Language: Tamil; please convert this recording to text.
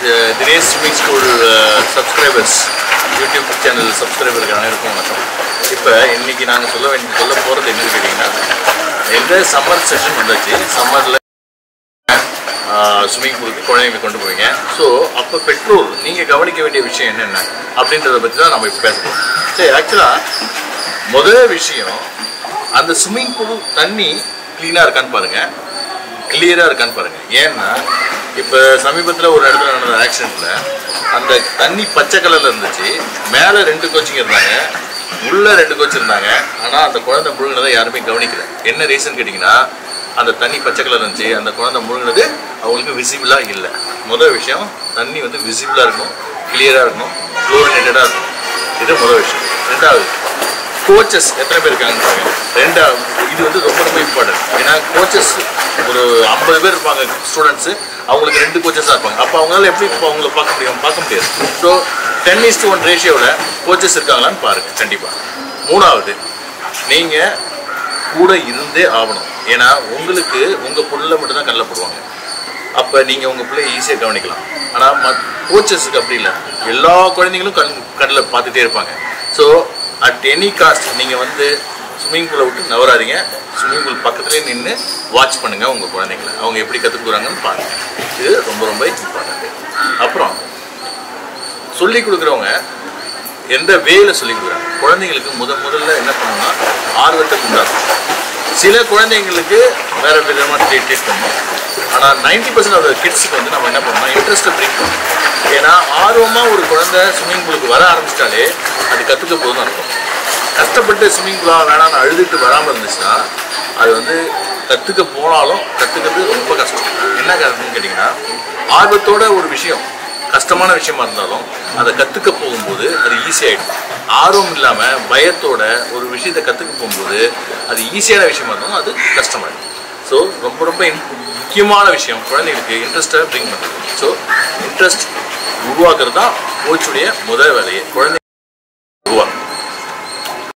தி- Dinesh swimming school subscribers YouTube channel சப்ஸ்கிரைபருக்கு அனைவருக்கும் வணக்கம் இப்போ இன்னைக்கு நாங்கள் சொல்ல வேண்டிய சொல்ல போகிறது என்னன்னு கேட்டிங்கன்னா எந்த சம்மர் செஷன் வந்தாச்சு சம்மரில் ஸ்விம்மிங் பூலுக்கு குழந்தைங்க கொண்டு போவீங்க ஸோ அப்போ பெற்றோர் நீங்கள் கவனிக்க வேண்டிய விஷயம் என்னென்ன அப்படின்றத பற்றி தான் நம்ம இப்போ பேசணும் சரி ஆக்சுவலாக முதல் விஷயம் அந்த ஸ்விம்மிங் பூல் தண்ணி க்ளீனாக இருக்கான்னு பாருங்கள் கிளியராக இருக்கான்னு பாருங்கள் ஏன்னா இப்போ சமீபத்தில் ஒரு இடத்துல நடந்த ஆக்சிடெண்ட்டில் அந்த தண்ணி பச்சை கலரில் இருந்துச்சு மேலே ரெண்டு கோச்சிங் இருந்தாங்க உள்ளே ரெண்டு கோச் இருந்தாங்க ஆனால் அந்த குழந்தை முழுங்கினதை யாருமே கவனிக்கல என்ன ரீசன் கேட்டிங்கன்னா அந்த தண்ணி பச்சை கலர் இருந்துச்சு அந்த குழந்தை முழுங்கினது அவங்களுக்கு விசிபிளாக இல்லை முதல் விஷயம் தண்ணி வந்து விசிபிளாக இருக்கணும் கிளியராக இருக்கணும் ஃப்ளோரினேட்டடாக இருக்கணும் இது முதல் விஷயம் ரெண்டாவது கோச்சஸ் எத்தனை பேர் இருக்காங்கன்னு பாருங்க ரெண்டாவது இது வந்து ரொம்ப ரொம்ப இம்பார்ட்டன்ட் ஏன்னா கோச்சஸ் ஒரு ஐம்பது பேர் இருப்பாங்க ஸ்டூடெண்ட்ஸு அவங்களுக்கு ரெண்டு கோச்சஸாக இருப்பாங்க அப்போ அவங்களால எப்படி இப்போ அவங்கள பார்க்க முடியும் பார்க்க முடியாது ஸோ டென் இஸ்டு ஒன் ரேஷியோவில் கோச்சஸ் இருக்காங்களான்னு பாருங்கள் கண்டிப்பாக மூணாவது நீங்கள் கூட இருந்தே ஆகணும் ஏன்னா உங்களுக்கு உங்கள் புல்ல மட்டும் தான் கண்ணில் போடுவாங்க அப்போ நீங்கள் உங்கள் பிள்ளைய ஈஸியாக கவனிக்கலாம் ஆனால் மத் கோச்சஸுக்கு அப்படி இல்லை எல்லா குழந்தைங்களும் கண் கண்ணில் பார்த்துட்டே இருப்பாங்க ஸோ அட் எனி காஸ்ட் நீங்கள் வந்து ஸ்விம்மிங் பூலை விட்டு நவராதீங்க ஸ்விம்மிங் பூல் பக்கத்துலேயே நின்று வாட்ச் பண்ணுங்கள் உங்கள் குழந்தைங்கள அவங்க எப்படி கற்றுக்குறாங்கன்னு பாருங்கள் இது ரொம்ப ரொம்ப இம்பார்ட்டன்ட் அப்புறம் சொல்லி கொடுக்குறவங்க எந்த வேல சொல்லி கொடுக்குறாங்க குழந்தைங்களுக்கு முத முதல்ல என்ன பண்ணணும்னா ஆர்வத்தை உண்டாக்கும் சில குழந்தைங்களுக்கு வேற விதமாக ட்ரீட் ட்ரீட் பண்ணணும் ஆனால் நைன்டி பர்சன்ட் ஆஃப் கிட்ஸுக்கு வந்து நம்ம என்ன பண்ணணும் இன்ட்ரெஸ்ட்டை ப்ரிங் பண்ணணும் ஏன்னா ஆர்வமாக ஒரு குழந்தை ஸ்விம்மிங் பூலுக்கு வர ஆரம்பிச்சிட்டாலே அது கற்றுக்க போதும் அர்த்தம் கஷ்டப்பட்டு ஸ்விம்மிங் பூலாக வேணாம்னு அழுதுட்டு வராமல் இருந்துச்சுன்னா அது வந்து கற்றுக்க போனாலும் கற்றுக்கிறது ரொம்ப கஷ்டம் என்ன காரணம்னு கேட்டிங்கன்னா ஆர்வத்தோட ஒரு விஷயம் கஷ்டமான விஷயமா இருந்தாலும் அதை கற்றுக்க போகும்போது அது ஈஸியாகிடும் ஆர்வம் இல்லாமல் பயத்தோட ஒரு விஷயத்தை கற்றுக்க போகும்போது அது ஈஸியான விஷயமா இருந்தாலும் அது கஷ்டமாயிடும் ஸோ ரொம்ப ரொம்ப இம்- முக்கியமான விஷயம் குழந்தைங்களுக்கு இன்ட்ரெஸ்ட்டை ப்ரிங் பண்ணுறது ஸோ இன்ட்ரெஸ்ட் உருவாக்குறது தான் கோச்சுடைய முதல் வேலையே குழந்தை